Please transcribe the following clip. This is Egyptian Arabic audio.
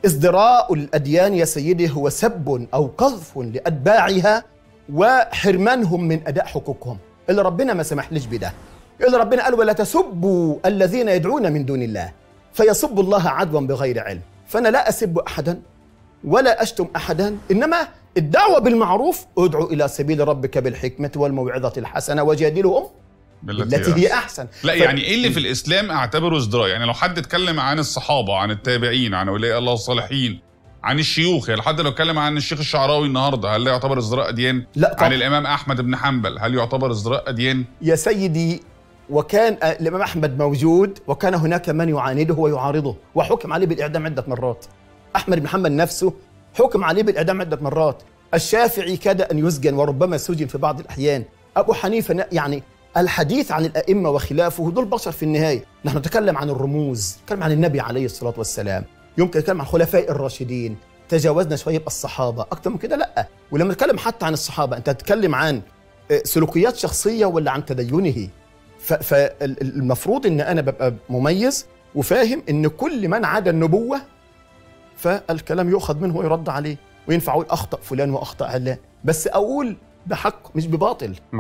ازدراء الأديان يا سيدي هو سب أو قذف لأتباعها وحرمانهم من أداء حقوقهم اللي ربنا ما سمحليش بده اللي ربنا قال ولا تسبوا الذين يدعون من دون الله فيسبوا الله عدوا بغير علم فأنا لا أسب أحدا ولا أشتم أحدا إنما الدعوة بالمعروف ادعو إلى سبيل ربك بالحكمة والموعظة الحسنة وجادلهم التي هي أحسن لا ف- يعني ايه اللي في الاسلام اعتبره ازدراء يعني لو حد اتكلم عن الصحابه عن التابعين عن اولياء الله الصالحين عن الشيوخ يعني حد لو اتكلم عن الشيخ الشعراوي النهارده هل ده يعتبر ازدراء اديان لا عن طبعا الامام احمد بن حنبل هل يعتبر ازدراء اديان يا سيدي وكان آه، الإمام أحمد موجود وكان هناك من يعانده ويعارضه وحكم عليه بالإعدام عدة مرات أحمد بن حنبل نفسه حكم عليه بالإعدام عدة مرات الشافعي كاد أن يسجن وربما سجن في بعض الأحيان أبو حنيفة ن- يعني الحديث عن الأئمة وخلافه دول بشر في النهاية نحن نتكلم عن الرموز نتكلم عن النبي عليه الصلاة والسلام يمكن نتكلم عن الخلفاء الراشدين تجاوزنا شوية الصحابة أكثر من كده لأ ولما نتكلم حتى عن الصحابة أنت تتكلم عن آه، سلوكيات شخصية ولا عن تدينه فالمفروض ان انا ببقى مميز وفاهم ان كل من عدا النبوه فالكلام يؤخذ منه ويرد عليه وينفع اقول اخطا فلان واخطا علان بس اقول بحق مش بباطل